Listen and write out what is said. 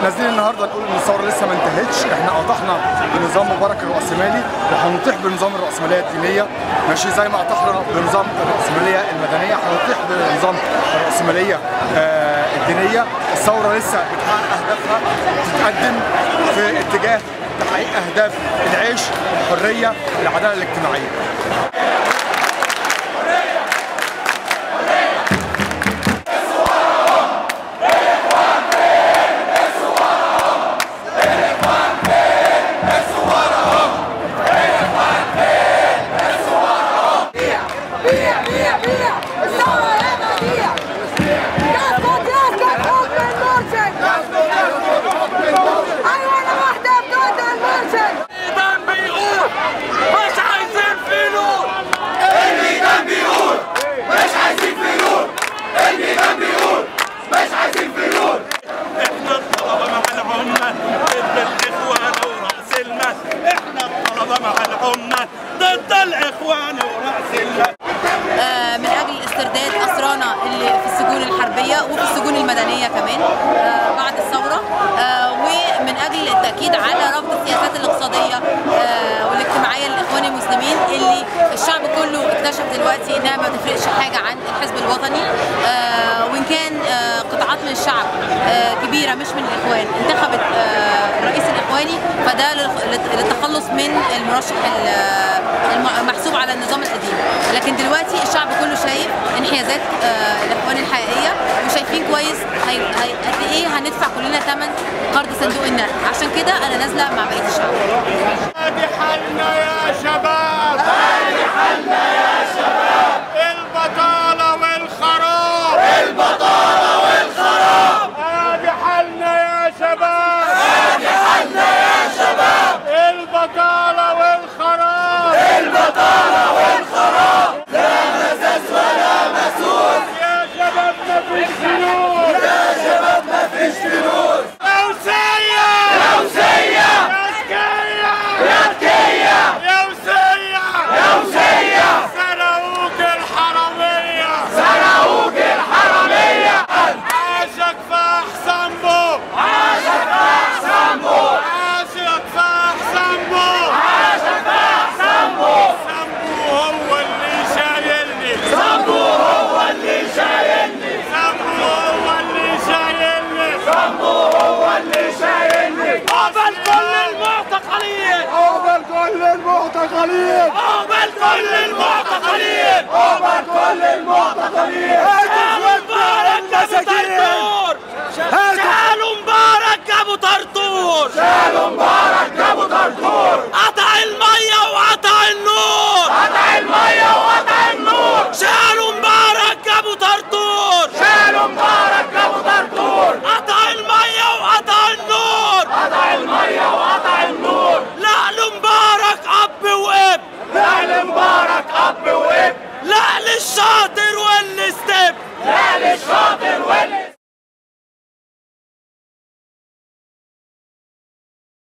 نازلين النهارده نقول ان الثوره لسه ما انتهتش احنا قطعنا بنظام مبارك الراسمالي وهنطيح بنظام الراسماليه الدينيه ماشي زي ما قطعنا بنظام الراسماليه المدنيه هنطيح بنظام الراسماليه آه الدينيه الثوره لسه بتحقق اهدافها بتتقدم في اتجاه تحقيق اهداف العيش الحريه العداله الاجتماعيه بيع بيع بيع الثورة يا بديع يسقط يسقط حكم المرشد أيوة أنا واحدة ضد المرشد الميدان بيقول مش عايزين فلوس الميدان بيقول مش عايزين فلول الميدان بيقول مش عايزين فلول احنا الطلبه مع العمال ضد الاخوان وراس المال احنا الطلبه مع العمال ضد الاخوان وراس المال آه، من اجل استرداد اسرانا اللي في السجون الحربيه وفي السجون المدنيه كمان آه، بعد الثوره آه، ومن اجل التاكيد على رفض السياسات الاقتصاديه آه، والاجتماعيه للاخوان المسلمين اللي الشعب كله اكتشف دلوقتي انها ما تفرقش حاجه عن الحزب الوطني آه، وان كان آه، قطاعات من الشعب آه، كبيره مش من الاخوان انتخبت آه، الرئيس الاخواني فده للخ- للتخلص من المرشح ال- الم- محسوب على النظام القديم لكن دلوقتي الشعب كله شايف انحيازات آه، الاخوان الحقيقيه وشايفين كويس هي- هي- قد ايه هندفع كلنا ثمن قرض صندوق النقد عشان كده انا نازله مع بقيه الشعب ادي حالنا يا شباب ادي حالنا يا